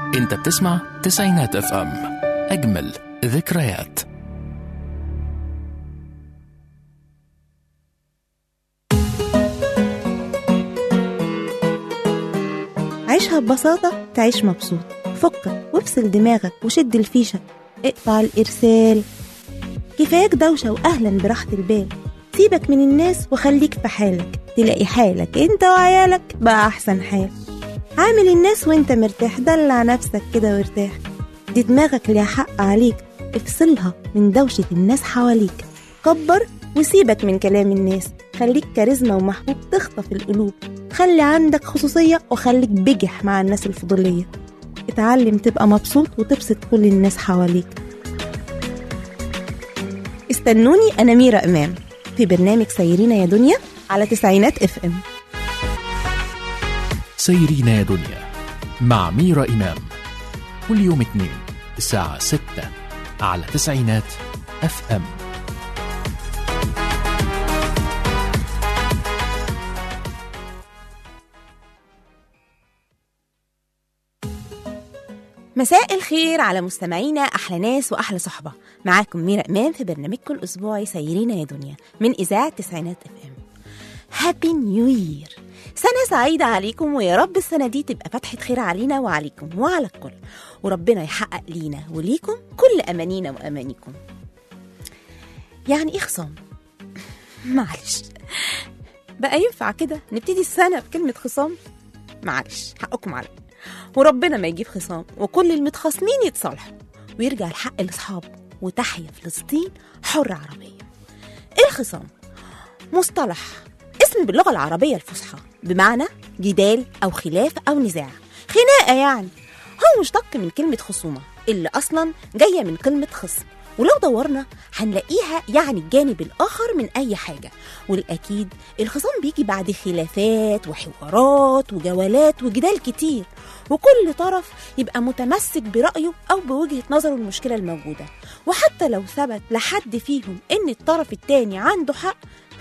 انت بتسمع تسعينات اف ام اجمل ذكريات عيشها ببساطة تعيش مبسوط فكك وافصل دماغك وشد الفيشة اقطع الإرسال كفاياك دوشة وأهلا براحة البال سيبك من الناس وخليك في حالك تلاقي حالك انت وعيالك بقى أحسن حال عامل الناس وانت مرتاح دلع نفسك كده وارتاح دي دماغك ليها حق عليك افصلها من دوشة الناس حواليك كبر وسيبك من كلام الناس خليك كاريزما ومحبوب تخطف القلوب خلي عندك خصوصية وخليك بجح مع الناس الفضولية اتعلم تبقى مبسوط وتبسط كل الناس حواليك استنوني أنا ميرا إمام في برنامج سيرينا يا دنيا على تسعينات اف ام سيرينا يا دنيا مع ميرا إمام كل يوم اثنين الساعة 6 على تسعينات اف ام مساء الخير على مستمعينا احلى ناس واحلى صحبه معاكم ميرا امام في برنامجكم الاسبوعي سيرينا يا دنيا من اذاعه تسعينات اف ام هابي نيو يير سنة سعيدة عليكم ويا رب السنة دي تبقى فتحة خير علينا وعليكم وعلى الكل وربنا يحقق لينا وليكم كل أمانينا وأمانيكم يعني إيه خصام؟ معلش بقى ينفع كده نبتدي السنة بكلمة خصام؟ معلش حقكم عليا وربنا ما يجيب خصام وكل المتخاصمين يتصالحوا ويرجع الحق لاصحابه وتحيا فلسطين حرة عربية ايه الخصام؟ مصطلح اسم باللغة العربية الفصحى بمعنى جدال أو خلاف أو نزاع خناقة يعني هو مشتق من كلمة خصومة اللي أصلا جاية من كلمة خصم ولو دورنا هنلاقيها يعني الجانب الآخر من أي حاجة والأكيد الخصام بيجي بعد خلافات وحوارات وجولات وجدال كتير وكل طرف يبقى متمسك برأيه أو بوجهة نظره المشكلة الموجودة وحتى لو ثبت لحد فيهم إن الطرف التاني عنده حق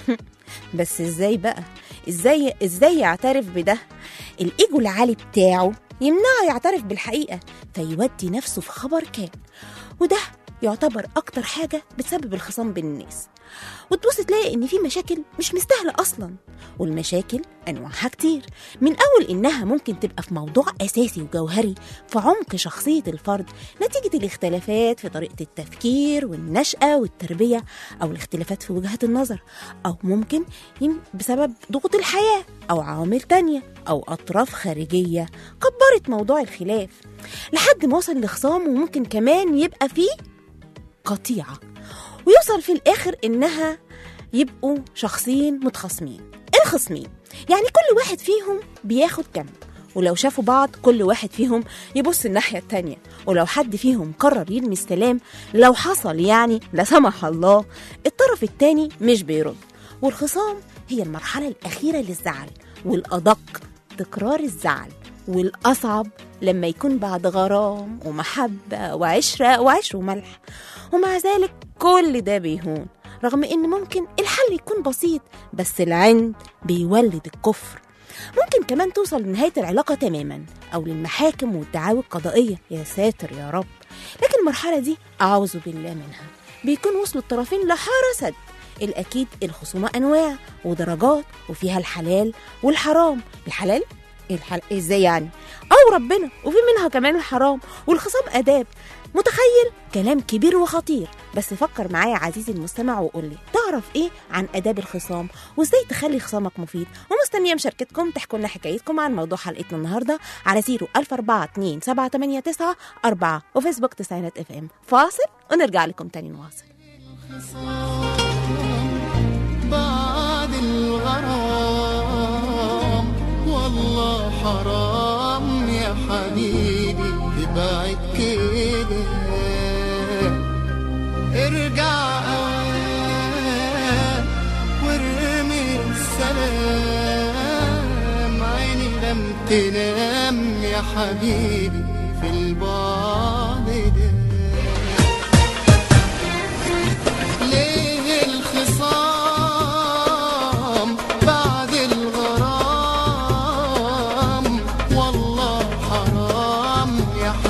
بس ازاي بقى ازاي ازاي يعترف بده الايجو العالي بتاعه يمنعه يعترف بالحقيقه فيودي نفسه في خبر كان وده يعتبر اكتر حاجه بتسبب الخصام بين الناس وتبص تلاقي ان في مشاكل مش مستاهله اصلا والمشاكل انواعها كتير من اول انها ممكن تبقى في موضوع اساسي وجوهري في عمق شخصيه الفرد نتيجه الاختلافات في طريقه التفكير والنشاه والتربيه او الاختلافات في وجهات النظر او ممكن يم- بسبب ضغوط الحياه او عوامل تانية او اطراف خارجيه كبرت موضوع الخلاف لحد ما وصل لخصام وممكن كمان يبقى فيه قطيعه ويوصل في الاخر انها يبقوا شخصين متخاصمين الخصمين يعني كل واحد فيهم بياخد جنب ولو شافوا بعض كل واحد فيهم يبص الناحية التانية ولو حد فيهم قرر يرمي السلام لو حصل يعني لا سمح الله الطرف التاني مش بيرد والخصام هي المرحلة الأخيرة للزعل والأدق تكرار الزعل والأصعب لما يكون بعد غرام ومحبة وعشرة وعيش وملح ومع ذلك كل ده بيهون رغم إن ممكن الحل يكون بسيط بس العند بيولد الكفر ممكن كمان توصل لنهاية العلاقة تماما أو للمحاكم والدعاوى القضائية يا ساتر يا رب لكن المرحلة دي أعوذ بالله منها بيكون وصلوا الطرفين لحارة سد الأكيد الخصومة أنواع ودرجات وفيها الحلال والحرام الحلال الحل... ازاي يعني او ربنا وفي منها كمان الحرام والخصام اداب متخيل كلام كبير وخطير بس فكر معايا عزيزي المستمع وقول لي تعرف ايه عن اداب الخصام وازاي تخلي خصامك مفيد ومستنيه مشاركتكم تحكوا لنا حكايتكم عن موضوع حلقتنا النهارده على 0 4 وفيسبوك تسعينات اف ام فاصل ونرجع لكم تاني نواصل بعد الغرام والله حرام يا حبيبي تبعد كده ارجع وارمي السلام عيني لم تنام يا حبيبي في البعد ده ليه الخصام بعد الغرام والله حرام يا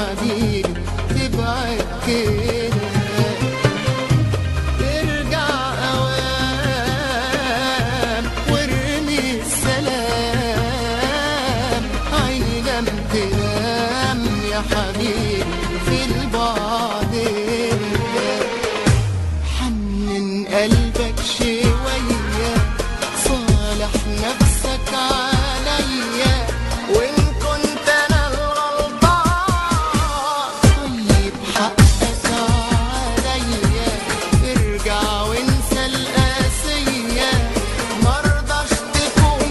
حبيبي في البعد ده حنن قلبك شوية صالح نفسك عليا وإن كنت أنا الغلطان طيب حقك عليا ارجع وانسى القاسية مرضاش تكون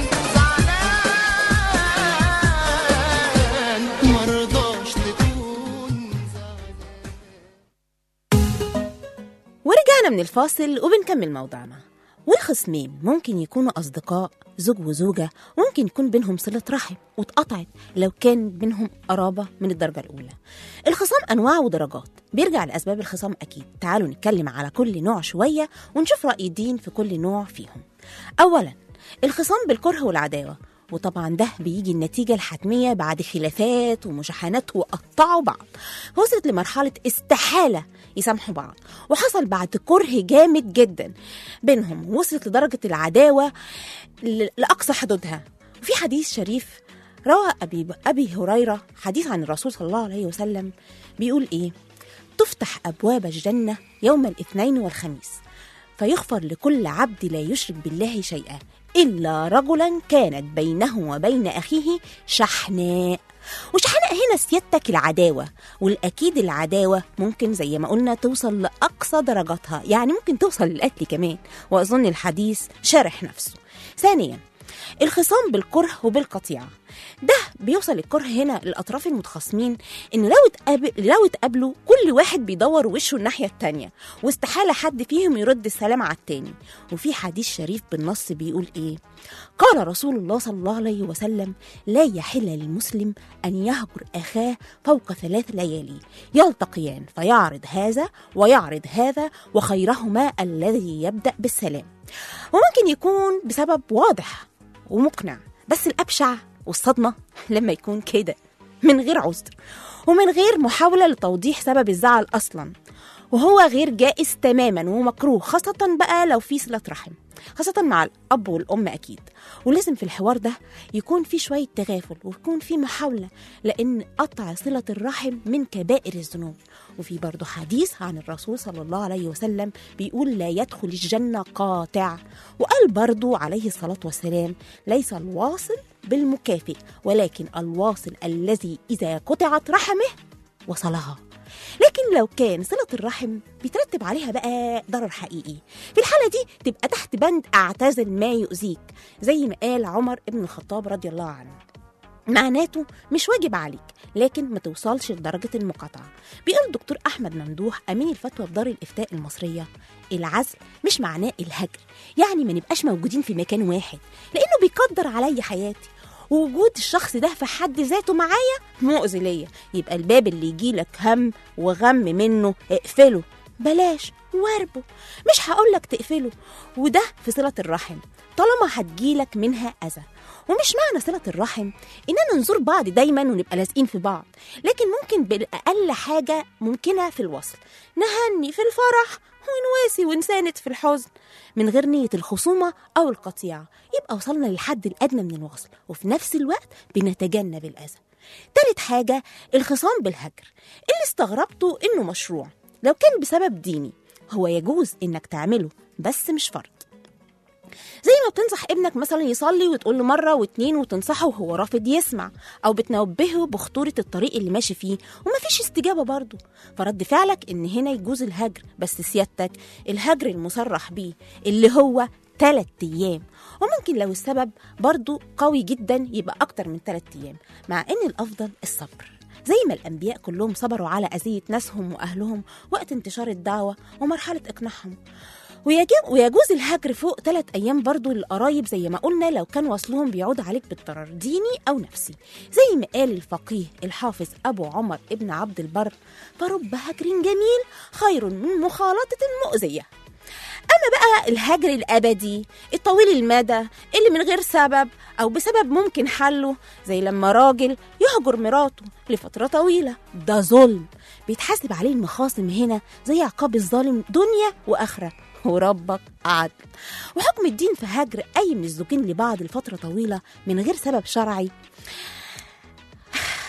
زعلان مرضاش تكون زعلان ورجعنا من الفاصل وبنكمل موضوعنا والخصمين ممكن يكونوا أصدقاء زوج وزوجة وممكن يكون بينهم صلة رحم واتقطعت لو كان بينهم قرابة من الدرجة الأولى الخصام أنواع ودرجات بيرجع لأسباب الخصام أكيد تعالوا نتكلم على كل نوع شوية ونشوف رأي الدين في كل نوع فيهم أولا الخصام بالكره والعداوة وطبعا ده بيجي النتيجة الحتمية بعد خلافات ومشاحنات وقطعوا بعض وصلت لمرحلة استحالة يسامحوا بعض وحصل بعد كره جامد جدا بينهم وصلت لدرجة العداوة ل- لأقصى حدودها وفي حديث شريف روى أبي, أبي هريرة حديث عن الرسول صلى الله عليه وسلم بيقول إيه تفتح أبواب الجنة يوم الاثنين والخميس فيغفر لكل عبد لا يشرك بالله شيئا إلا رجلا كانت بينه وبين أخيه شحناء وشحناء هنا سيادتك العداوة والأكيد العداوة ممكن زي ما قلنا توصل لأقصى درجاتها يعني ممكن توصل للقتل كمان وأظن الحديث شارح نفسه ثانيا الخصام بالكره وبالقطيعة ده بيوصل الكره هنا للأطراف المتخاصمين إن لو اتقابل لو اتقابلوا كل واحد بيدور وشه الناحية التانية واستحالة حد فيهم يرد السلام على التاني وفي حديث شريف بالنص بيقول إيه قال رسول الله صلى الله عليه وسلم لا يحل للمسلم أن يهجر أخاه فوق ثلاث ليالي يلتقيان فيعرض هذا ويعرض هذا وخيرهما الذي يبدأ بالسلام وممكن يكون بسبب واضح ومقنع بس الأبشع والصدمة لما يكون كده من غير عذر ومن غير محاولة لتوضيح سبب الزعل أصلا وهو غير جائز تماما ومكروه خاصة بقى لو في صلة رحم خاصة مع الأب والأم أكيد ولازم في الحوار ده يكون في شوية تغافل ويكون في محاولة لأن قطع صلة الرحم من كبائر الذنوب وفي برضه حديث عن الرسول صلى الله عليه وسلم بيقول لا يدخل الجنة قاطع وقال برضه عليه الصلاة والسلام ليس الواصل بالمكافئ ولكن الواصل الذي إذا قطعت رحمه وصلها لكن لو كان صلة الرحم بيترتب عليها بقى ضرر حقيقي في الحالة دي تبقى تحت بند اعتزل ما يؤذيك زي ما قال عمر بن الخطاب رضي الله عنه معناته مش واجب عليك لكن ما توصلش لدرجة المقاطعة بيقول الدكتور أحمد ممدوح أمين الفتوى بدار الإفتاء المصرية العزل مش معناه الهجر يعني ما نبقاش موجودين في مكان واحد لأنه بيقدر عليا حياتي ووجود الشخص ده في حد ذاته معايا مؤذي ليا يبقى الباب اللي يجيلك هم وغم منه اقفله بلاش واربه مش هقولك تقفله وده في صلة الرحم طالما هتجيلك منها أذى ومش معنى صلة الرحم إننا نزور بعض دايما ونبقى لازقين في بعض لكن ممكن بالأقل حاجة ممكنة في الوصل نهني في الفرح ونواسي ونساند في الحزن من غير نية الخصومة أو القطيعة يبقى وصلنا للحد الأدنى من الوصل وفي نفس الوقت بنتجنب الأذى تالت حاجة الخصام بالهجر اللي استغربته إنه مشروع لو كان بسبب ديني هو يجوز إنك تعمله بس مش فرض زي ما بتنصح ابنك مثلا يصلي وتقول له مره واتنين وتنصحه وهو رافض يسمع او بتنبهه بخطوره الطريق اللي ماشي فيه ومفيش استجابه برضه فرد فعلك ان هنا يجوز الهجر بس سيادتك الهجر المصرح بيه اللي هو تلات ايام وممكن لو السبب برضه قوي جدا يبقى اكتر من تلات ايام مع ان الافضل الصبر زي ما الأنبياء كلهم صبروا على أذية ناسهم وأهلهم وقت انتشار الدعوة ومرحلة إقناعهم ويجب ويجوز الهجر فوق ثلاث أيام برضو للقرايب زي ما قلنا لو كان وصلهم بيعود عليك بالضرر ديني أو نفسي زي ما قال الفقيه الحافظ أبو عمر ابن عبد البر فرب هجر جميل خير من مخالطة مؤذية أما بقى الهجر الأبدي الطويل المدى اللي من غير سبب أو بسبب ممكن حله زي لما راجل يهجر مراته لفترة طويلة ده ظلم بيتحاسب عليه المخاصم هنا زي عقاب الظالم دنيا وآخرة وربك عدل وحكم الدين في هجر أي من الزوجين لبعض لفترة طويلة من غير سبب شرعي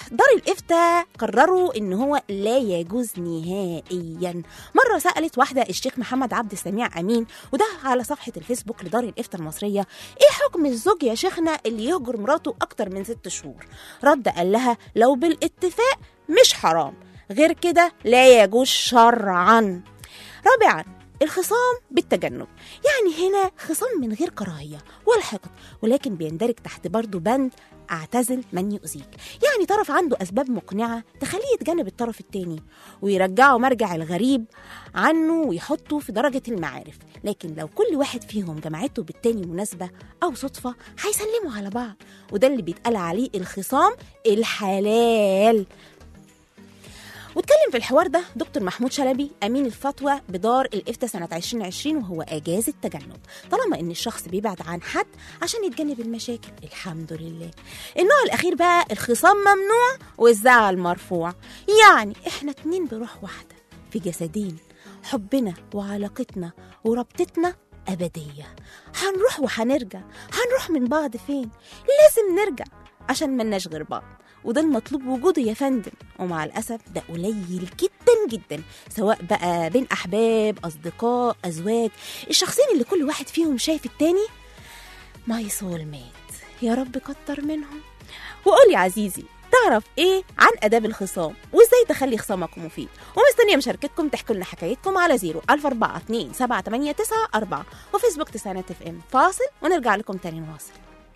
دار الإفتاء قرروا إن هو لا يجوز نهائيا مرة سألت واحدة الشيخ محمد عبد السميع أمين وده على صفحة الفيسبوك لدار الإفتاء المصرية إيه حكم الزوج يا شيخنا اللي يهجر مراته أكتر من ست شهور رد قال لها لو بالاتفاق مش حرام غير كده لا يجوز شرعا رابعا الخصام بالتجنب يعني هنا خصام من غير كراهية ولا حقد ولكن بيندرج تحت برضه بند اعتزل من يؤذيك يعني طرف عنده أسباب مقنعة تخليه يتجنب الطرف التاني ويرجعه مرجع الغريب عنه ويحطه في درجة المعارف لكن لو كل واحد فيهم جمعته بالتاني مناسبة أو صدفة هيسلموا على بعض وده اللي بيتقال عليه الخصام الحلال واتكلم في الحوار ده دكتور محمود شلبي امين الفتوى بدار الافتاء سنه 2020 وهو اجاز التجنب طالما ان الشخص بيبعد عن حد عشان يتجنب المشاكل الحمد لله النوع الاخير بقى الخصام ممنوع والزعل مرفوع يعني احنا اتنين بروح واحده في جسدين حبنا وعلاقتنا وربطتنا أبدية هنروح وهنرجع هنروح من بعض فين لازم نرجع عشان ملناش غير بعض وده المطلوب وجوده يا فندم ومع الأسف ده قليل جدا جدا سواء بقى بين أحباب أصدقاء أزواج الشخصين اللي كل واحد فيهم شايف التاني ماي سول ميت يا رب كتر منهم وقول يا عزيزي تعرف ايه عن اداب الخصام وازاي تخلي خصامك مفيد ومستنيه مشاركتكم تحكوا لنا حكايتكم على 0 1042 789 وفيسبوك تسعينات اف ام فاصل ونرجع لكم تاني نواصل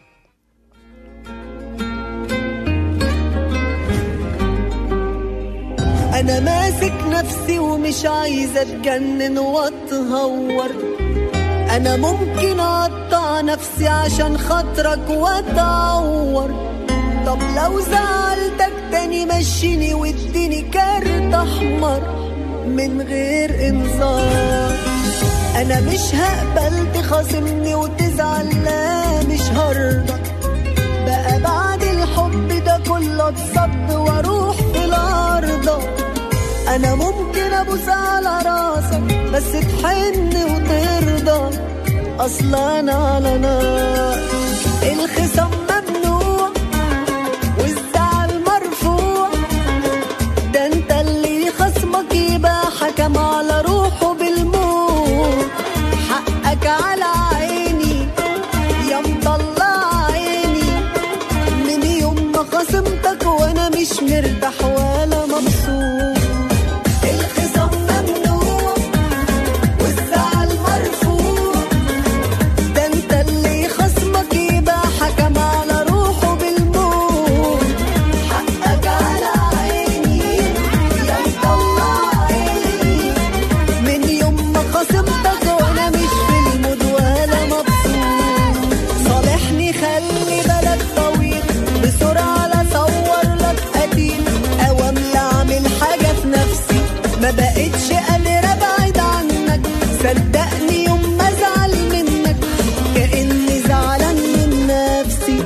انا ماسك نفسي ومش عايزه اتجنن واتهور انا ممكن اقطع نفسي عشان خاطرك واتعور طب لو زعلتك تاني مشيني واديني كارت احمر من غير انذار انا مش هقبل تخاصمني وتزعل لا مش هرضى بقى بعد الحب ده كله اتصد واروح في الارض انا ممكن ابوس على راسك بس تحن وترضى اصلا انا على نار الخصام ممنوع والزعل مرفوع ده انت اللي خصمك يبقى حكم على روحه بالموت حقك على عيني يا مطلع عيني من يوم ما خصمتك وانا مش مرتاح ولا مبسوط الخصام ممنوع والزعل مرفوع ده انت اللي خصمك يبقى حكم على روحه بالموت حقك على عيني يا مطلع عيني من يوم ما خصمتك وانا مش في المود ولا مبسوط صالحني خلي بالك طويل بسرعة لا اصور لك قتيل اوام لا اعمل حاجة في نفسي ما بقتش قادرة ابعد عنك صدقني يوم ما ازعل منك كأني زعلان من نفسي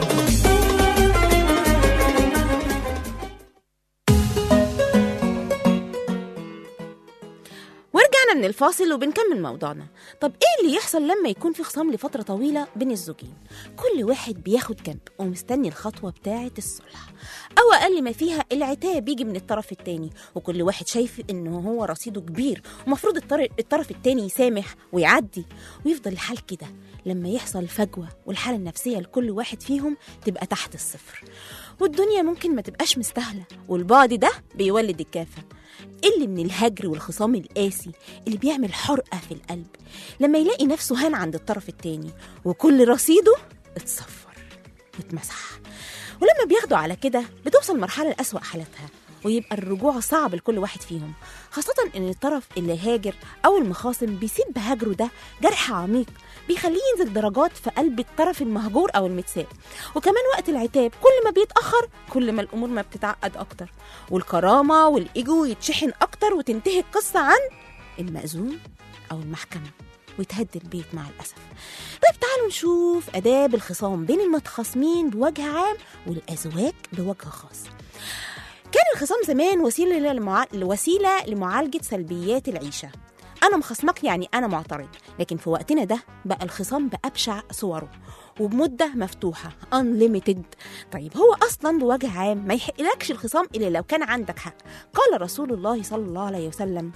ورجعنا من الفاصل وبنكمل موضوعنا طب ايه اللي يحصل لما يكون في خصام لفترة طويلة بين الزوجين كل واحد بياخد جنب ومستني الخطوة بتاعة الصلح او اقل ما فيها العتاب يجي من الطرف التاني وكل واحد شايف انه هو رصيده كبير ومفروض الطر- الطرف التاني يسامح ويعدي ويفضل الحال كده لما يحصل فجوة والحالة النفسية لكل واحد فيهم تبقى تحت الصفر والدنيا ممكن ما تبقاش مستاهلة والبعد ده بيولد الكافة اللي من الهجر والخصام القاسي اللي بيعمل حرقة في القلب لما يلاقي نفسه هان عند الطرف التاني وكل رصيده اتصفر واتمسح ولما بياخدوا على كده بتوصل مرحلة لأسوأ حالتها ويبقى الرجوع صعب لكل واحد فيهم خاصة إن الطرف اللي هاجر أو المخاصم بيسيب بهجره ده جرح عميق بيخليه ينزل درجات في قلب الطرف المهجور أو المتساب وكمان وقت العتاب كل ما بيتأخر كل ما الأمور ما بتتعقد أكتر والكرامة والإيجو يتشحن أكتر وتنتهي القصة عن المأذون أو المحكمة ويتهد البيت مع الأسف طيب تعالوا نشوف آداب الخصام بين المتخاصمين بوجه عام والأزواج بوجه خاص كان الخصام زمان وسيلة لمع... وسيلة لمعالجة سلبيات العيشة أنا مخصمك يعني أنا معترض لكن في وقتنا ده بقى الخصام بأبشع صوره وبمدة مفتوحة unlimited طيب هو أصلا بوجه عام ما يحقلكش الخصام إلا لو كان عندك حق قال رسول الله صلى الله عليه وسلم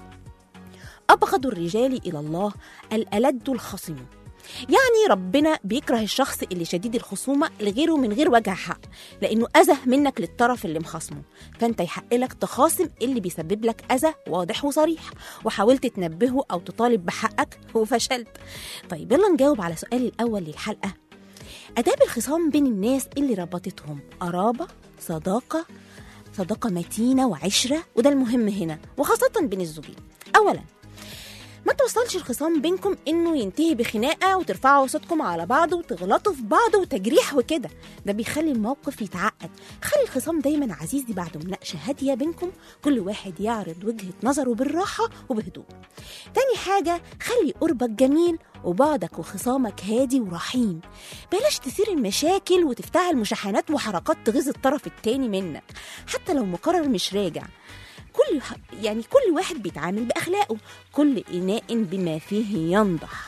أبغض الرجال إلى الله الألد الخصم يعني ربنا بيكره الشخص اللي شديد الخصومة لغيره من غير وجه حق لأنه أذى منك للطرف اللي مخاصمه فأنت يحق لك تخاصم اللي بيسبب لك أذى واضح وصريح وحاولت تنبهه أو تطالب بحقك وفشلت طيب يلا نجاوب على سؤالي الأول للحلقة آداب الخصام بين الناس اللي ربطتهم قرابة صداقة صداقة متينة وعشرة وده المهم هنا وخاصة بين الزوجين أولا ما توصلش الخصام بينكم انه ينتهي بخناقه وترفعوا صوتكم على بعض وتغلطوا في بعض وتجريح وكده ده بيخلي الموقف يتعقد خلي الخصام دايما عزيزي بعد مناقشه هاديه بينكم كل واحد يعرض وجهه نظره بالراحه وبهدوء تاني حاجه خلي قربك جميل وبعدك وخصامك هادي ورحيم بلاش تثير المشاكل وتفتعل مشاحنات وحركات تغيظ الطرف التاني منك حتى لو مقرر مش راجع كل يعني كل واحد بيتعامل بأخلاقه كل إناء بما فيه ينضح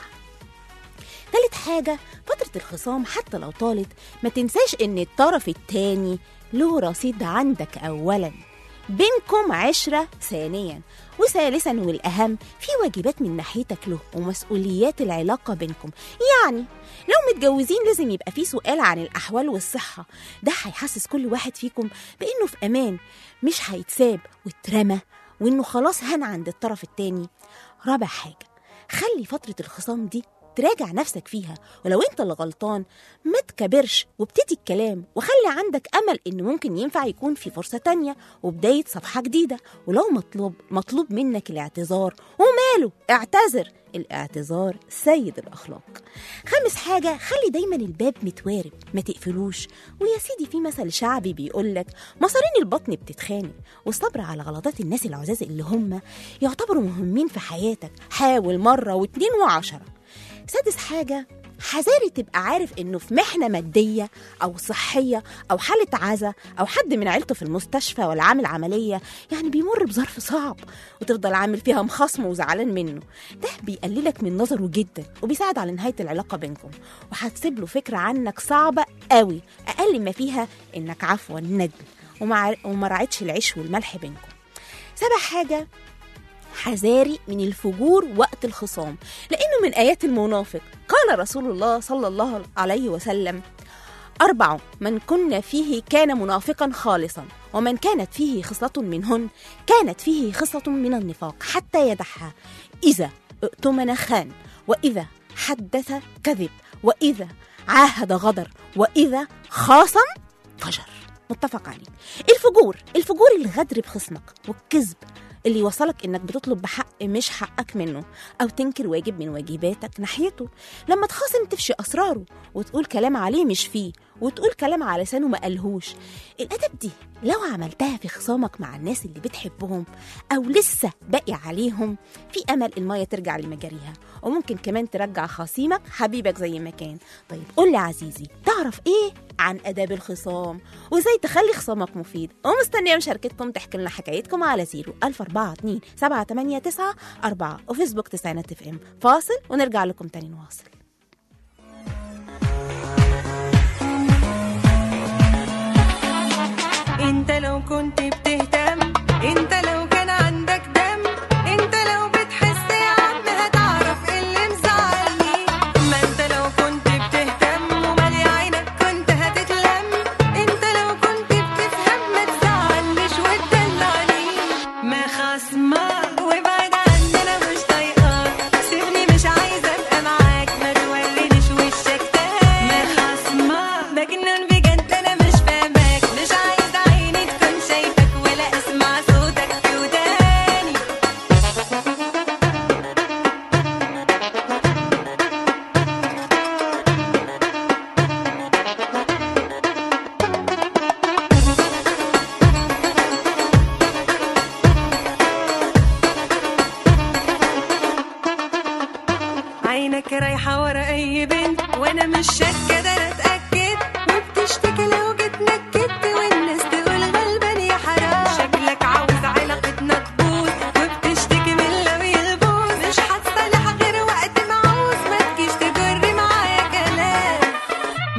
تالت حاجة فترة الخصام حتى لو طالت ما تنساش إن الطرف التاني له رصيد عندك أولا بينكم عشرة ثانيا وثالثا والأهم في واجبات من ناحيتك له ومسؤوليات العلاقة بينكم يعني لو متجوزين لازم يبقى في سؤال عن الأحوال والصحة ده هيحسس كل واحد فيكم بإنه في أمان مش هيتساب واترمى وإنه خلاص هان عند الطرف التاني رابع حاجة خلي فترة الخصام دي تراجع نفسك فيها ولو انت اللي غلطان ما تكبرش وابتدي الكلام وخلي عندك امل ان ممكن ينفع يكون في فرصه تانية وبدايه صفحه جديده ولو مطلوب مطلوب منك الاعتذار وماله اعتذر الاعتذار سيد الاخلاق خامس حاجه خلي دايما الباب متوارب ما تقفلوش ويا سيدي في مثل شعبي بيقولك مصارين البطن بتتخانق والصبر على غلطات الناس العزاز اللي هم يعتبروا مهمين في حياتك حاول مره واتنين وعشره سادس حاجة حذاري تبقى عارف انه في محنه ماديه او صحيه او حاله عزا او حد من عيلته في المستشفى ولا عامل عمليه يعني بيمر بظرف صعب وتفضل عامل فيها مخاصمه وزعلان منه ده بيقللك من نظره جدا وبيساعد على نهايه العلاقه بينكم وهتسيب له فكره عنك صعبه قوي اقل ما فيها انك عفوا ندل وما وما راعيتش العيش والملح بينكم سابع حاجه حذاري من الفجور وقت الخصام لأنه من آيات المنافق قال رسول الله صلى الله عليه وسلم أربع من كن فيه كان منافقا خالصا ومن كانت فيه خصلة منهن كانت فيه خصلة من النفاق حتى يدعها إذا اؤتمن خان وإذا حدث كذب وإذا عاهد غدر وإذا خاصم فجر متفق عليه الفجور الفجور الغدر بخصمك والكذب اللي يوصلك انك بتطلب بحق مش حقك منه او تنكر واجب من واجباتك ناحيته لما تخاصم تفشي اسراره وتقول كلام عليه مش فيه وتقول كلام على لسانه ما قالهوش الادب دي لو عملتها في خصامك مع الناس اللي بتحبهم او لسه باقي عليهم في امل الميه ترجع لمجاريها وممكن كمان ترجع خصيمك حبيبك زي ما كان طيب قول لي عزيزي تعرف ايه عن اداب الخصام وازاي تخلي خصامك مفيد ومستنيه مشاركتكم تحكي لنا حكايتكم على زيرو 1042 789 4 وفيسبوك تسعينات اف ام فاصل ونرجع لكم تاني نواصل انت لو كنت بتهتم انت لو كان عندك دم انت لو بتحس يا عم هتعرف إيه اللي مزعلني ما انت لو كنت بتهتم ومالي عينك كنت هتتلم انت لو كنت بتفهم ما تزعلنيش وتدلعني ما خصمك وابعد عني انا مش طايقاك سيبني مش عايزه ابقى معاك ما تولينيش وشك تاني ما خصمك مجنون بجد انا مش فاهماك مش عايزه عيني تكون شايفك ولا اسمع صوتك في وداني عينك رايحة ورا أي بنت وأنا مش شاكة ده أنا أتأكد وبتشتكي لو جيت نكدت والناس تقول غلبان يا حرام شكلك عاوز علاقتنا تبوظ وبتشتكي من لو يغبوظ مش هتصالح غير وقت ما عاوز ما تجيش تجري معايا كلام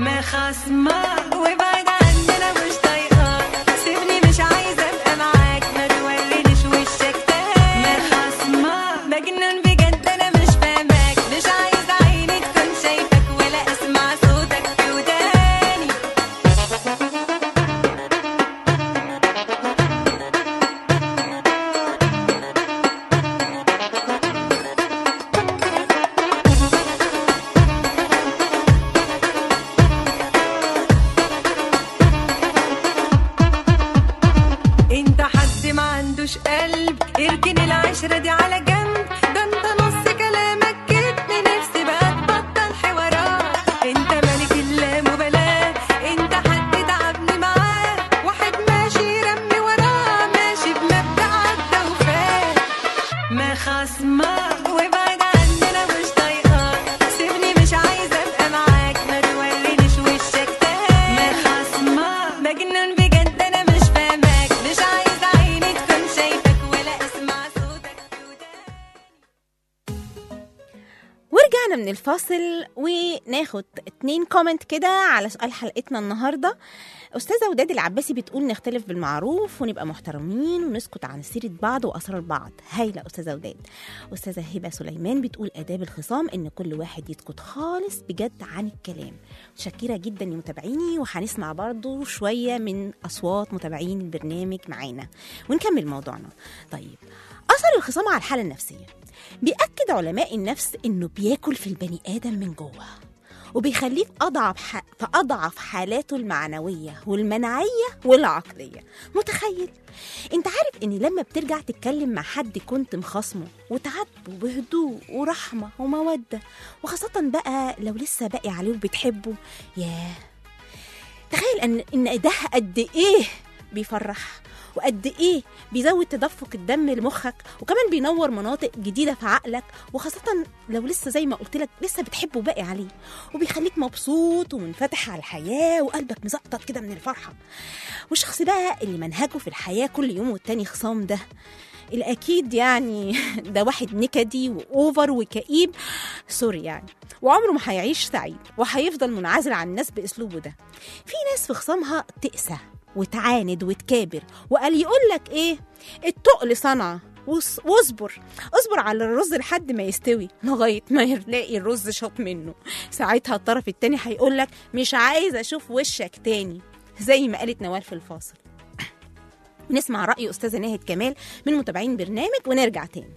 من الفاصل وناخد اتنين كومنت كده على سؤال حلقتنا النهارده استاذه وداد العباسي بتقول نختلف بالمعروف ونبقى محترمين ونسكت عن سيره بعض واسرار بعض هايله استاذه وداد استاذه هبه سليمان بتقول اداب الخصام ان كل واحد يسكت خالص بجد عن الكلام متشكره جدا يا متابعيني وهنسمع برضو شويه من اصوات متابعين البرنامج معانا ونكمل موضوعنا طيب اثر الخصام على الحاله النفسيه بيأكد علماء النفس انه بياكل في البني ادم من جوه وبيخليه في اضعف ح... في اضعف حالاته المعنويه والمناعيه والعقليه متخيل انت عارف ان لما بترجع تتكلم مع حد كنت مخاصمه وتعاتبه بهدوء ورحمه وموده وخاصه بقى لو لسه باقي عليه وبتحبه ياه تخيل ان ان ده قد ايه بيفرح وقد ايه بيزود تدفق الدم لمخك وكمان بينور مناطق جديده في عقلك وخاصه لو لسه زي ما قلت لك لسه بتحبه باقي عليه وبيخليك مبسوط ومنفتح على الحياه وقلبك مزقطط كده من الفرحه والشخص بقى اللي منهجه في الحياه كل يوم والتاني خصام ده الاكيد يعني ده واحد نكدي واوفر وكئيب سوري يعني وعمره ما هيعيش سعيد وهيفضل منعزل عن الناس باسلوبه ده في ناس في خصامها تقسى وتعاند وتكابر وقال يقول لك ايه التقل صنعه وص- واصبر اصبر على الرز لحد ما يستوي لغايه ما يلاقي الرز شاط منه ساعتها الطرف التاني هيقول لك مش عايز اشوف وشك تاني زي ما قالت نوال في الفاصل نسمع رأي أستاذة ناهد كمال من متابعين برنامج ونرجع تاني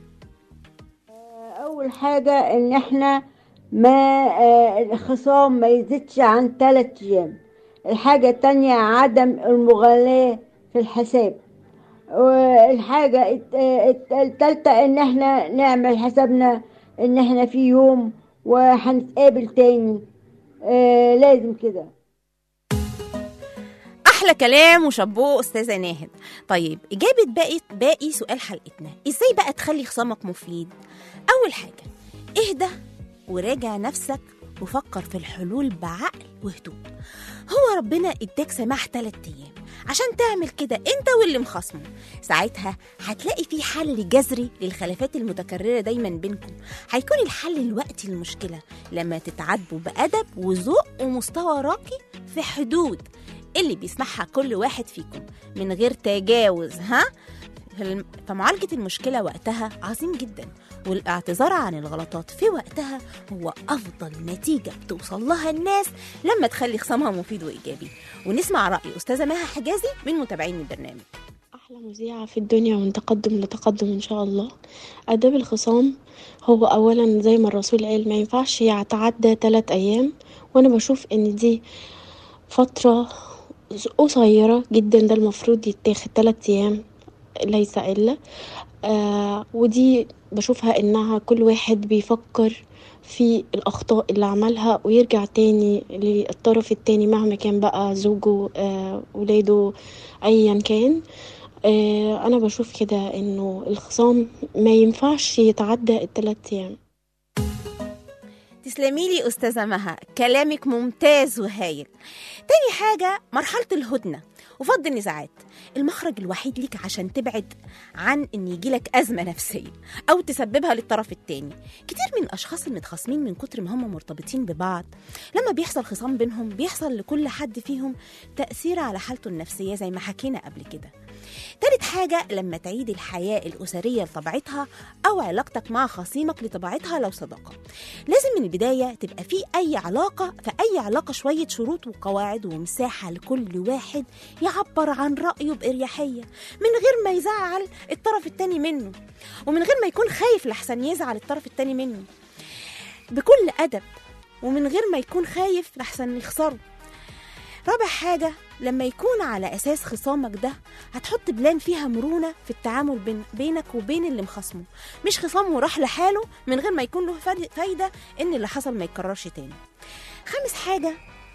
أول حاجة إن إحنا ما آه، الخصام ما يزيدش عن ثلاث أيام الحاجة التانية عدم المغالاة في الحساب والحاجة الت- الت- التالتة إن إحنا نعمل حسابنا إن إحنا في يوم وهنتقابل تاني آه لازم كده احلى كلام وشابوه استاذه ناهد طيب اجابه باقي باقي سؤال حلقتنا ازاي بقى تخلي خصامك مفيد اول حاجه اهدى وراجع نفسك وفكر في الحلول بعقل وهدوء هو ربنا اداك سماح تلات ايام عشان تعمل كده انت واللي مخاصمه ساعتها هتلاقي في حل جذري للخلافات المتكرره دايما بينكم هيكون الحل الوقتي للمشكله لما تتعاتبوا بادب وذوق ومستوى راقي في حدود اللي بيسمعها كل واحد فيكم من غير تجاوز ها فالم- فمعالجة المشكلة وقتها عظيم جدا والاعتذار عن الغلطات في وقتها هو أفضل نتيجة بتوصل لها الناس لما تخلي خصامها مفيد وإيجابي ونسمع رأي أستاذة مها حجازي من متابعين البرنامج أحلى مذيعة في الدنيا ومن تقدم لتقدم إن شاء الله آداب الخصام هو أولا زي ما الرسول قال ما ينفعش يتعدى تلات أيام وأنا بشوف إن دي فترة قصيرة جدا ده المفروض يتاخد تلات أيام ليس إلا آه ودي بشوفها إنها كل واحد بيفكر في الأخطاء اللي عملها ويرجع تاني للطرف التاني مهما كان بقى زوجه آه ولاده أيا كان آه، انا بشوف كده انه الخصام ما ينفعش يتعدى الثلاث ايام تسلمي لي أستاذة مها كلامك ممتاز وهايل تاني حاجة مرحلة الهدنة وفض النزاعات المخرج الوحيد ليك عشان تبعد عن ان يجيلك أزمة نفسية أو تسببها للطرف التاني كتير من الأشخاص المتخاصمين من كتر ما هم مرتبطين ببعض لما بيحصل خصام بينهم بيحصل لكل حد فيهم تأثير على حالته النفسية زي ما حكينا قبل كده تالت حاجة لما تعيد الحياة الأسرية لطبيعتها أو علاقتك مع خصيمك لطبيعتها لو صداقة لازم من البداية تبقى في أي علاقة في أي علاقة شوية شروط وقواعد ومساحة لكل واحد يعبر عن رأيه بإريحية من غير ما يزعل الطرف التاني منه ومن غير ما يكون خايف لحسن يزعل الطرف التاني منه بكل أدب ومن غير ما يكون خايف لحسن يخسره رابع حاجة لما يكون على أساس خصامك ده هتحط بلان فيها مرونة في التعامل بين بينك وبين اللي مخاصمه مش خصام وراح لحاله من غير ما يكون له فاد- فايدة إن اللي حصل ما يتكررش تاني خامس حاجة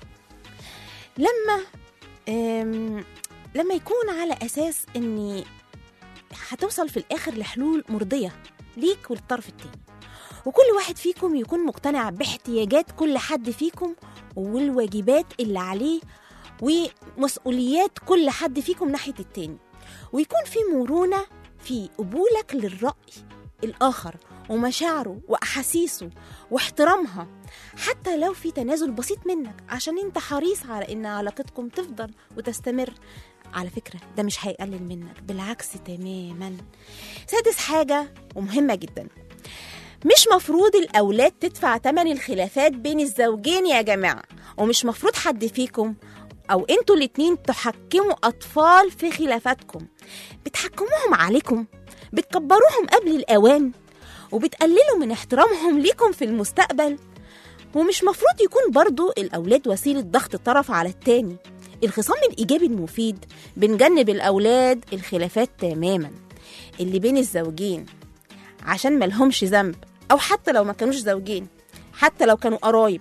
لما أم لما يكون على أساس إن هتوصل في الآخر لحلول مرضية ليك وللطرف التاني وكل واحد فيكم يكون مقتنع باحتياجات كل حد فيكم والواجبات اللي عليه ومسؤوليات كل حد فيكم ناحية التاني ويكون في مرونة في قبولك للرأي الآخر ومشاعره وأحاسيسه واحترامها حتى لو في تنازل بسيط منك عشان انت حريص على ان علاقتكم تفضل وتستمر على فكرة ده مش هيقلل منك بالعكس تماما سادس حاجة ومهمة جدا مش مفروض الأولاد تدفع تمن الخلافات بين الزوجين يا جماعة ومش مفروض حد فيكم أو انتوا الاتنين تحكموا أطفال في خلافاتكم بتحكموهم عليكم بتكبروهم قبل الأوان وبتقللوا من احترامهم ليكم في المستقبل ومش مفروض يكون برضو الأولاد وسيلة ضغط طرف على التاني الخصام الإيجابي المفيد بنجنب الأولاد الخلافات تماما اللي بين الزوجين عشان ملهمش ذنب أو حتى لو ما كانوش زوجين حتى لو كانوا قرايب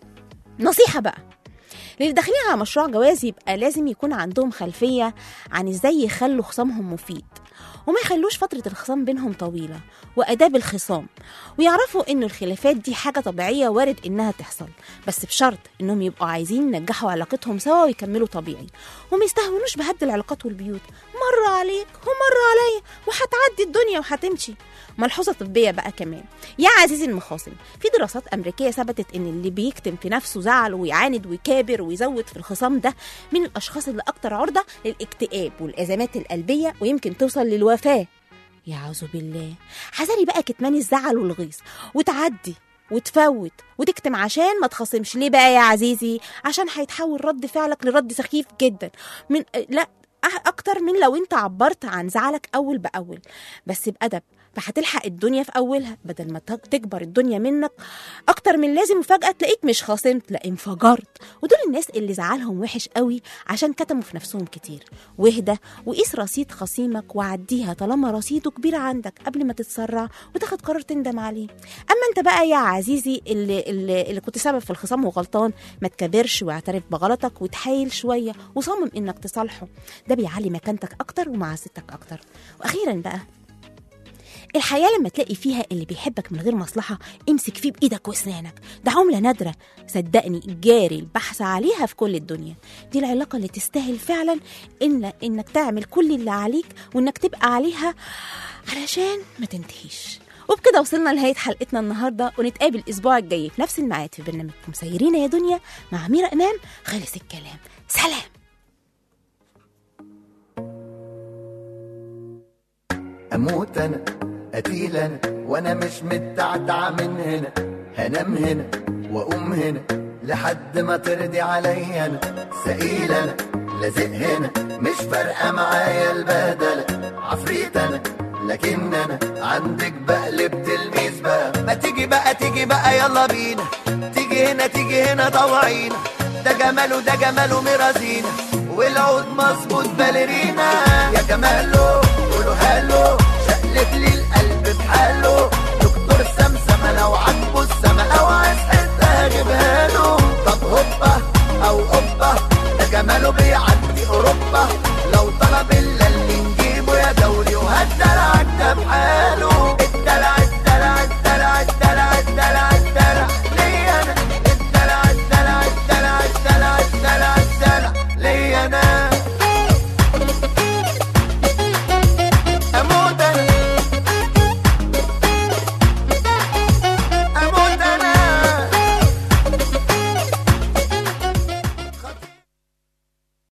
نصيحة بقى للي داخلين على مشروع جواز يبقى لازم يكون عندهم خلفية عن ازاي يخلوا خصامهم مفيد وما يخلوش فترة الخصام بينهم طويلة وآداب الخصام ويعرفوا إن الخلافات دي حاجة طبيعية وارد إنها تحصل بس بشرط إنهم يبقوا عايزين ينجحوا علاقتهم سوا ويكملوا طبيعي وما يستهونوش بهد العلاقات والبيوت مرة عليك ومرة عليا وهتعدي الدنيا وهتمشي ملحوظة طبية بقى كمان يا عزيزي المخاصم في دراسات أمريكية ثبتت إن اللي بيكتم في نفسه زعل ويعاند ويكابر ويزود في الخصام ده من الأشخاص اللي أكتر عرضة للاكتئاب والأزمات القلبية ويمكن توصل للوفاة يعوذ بالله حذري بقى كتمان الزعل والغيظ وتعدي وتفوت وتكتم عشان ما تخاصمش ليه بقى يا عزيزي عشان هيتحول رد فعلك لرد سخيف جدا من لا أح- اكتر من لو انت عبرت عن زعلك اول باول بس بادب فهتلحق الدنيا في اولها بدل ما تك- تكبر الدنيا منك اكتر من لازم وفجاه تلاقيك مش خاصمت لا انفجرت ودول الناس اللي زعلهم وحش قوي عشان كتموا في نفسهم كتير واهدى وقيس رصيد خصيمك وعديها طالما رصيده كبير عندك قبل ما تتسرع وتاخد قرار تندم عليه اما انت بقى يا عزيزي اللي, اللي, اللي كنت سبب في الخصام وغلطان ما تكبرش واعترف بغلطك وتحايل شويه وصمم انك تصالحه ده بيعلي مكانتك اكتر ومعزتك اكتر واخيرا بقى الحياة لما تلاقي فيها اللي بيحبك من غير مصلحة امسك فيه بإيدك واسنانك ده عملة نادرة صدقني جاري البحث عليها في كل الدنيا دي العلاقة اللي تستاهل فعلا إن إنك تعمل كل اللي عليك وإنك تبقى عليها علشان ما تنتهيش وبكده وصلنا لنهاية حلقتنا النهاردة ونتقابل الأسبوع الجاي في نفس الميعاد في برنامجكم سيرين يا دنيا مع ميرا إمام خلص الكلام سلام اموت انا قتيل انا وانا مش متعتع من هنا هنام هنا واقوم هنا لحد ما ترضي عليا انا سئيل انا لازق هنا مش فارقه معايا البهدله عفريت انا لكن انا عندك بقلب تلميذ بقى ما تيجي بقى تيجي بقى يلا بينا تيجي هنا تيجي هنا طوعينا ده جماله ده جماله مرازينا والعود مظبوط باليرينا يا جماله قولوا هالو شقلب لي القلب بحاله دكتور سمسم لو عاجبه السما او عايز حته هجيبها له طب هوبا او اوبا ده جماله بيعدي اوروبا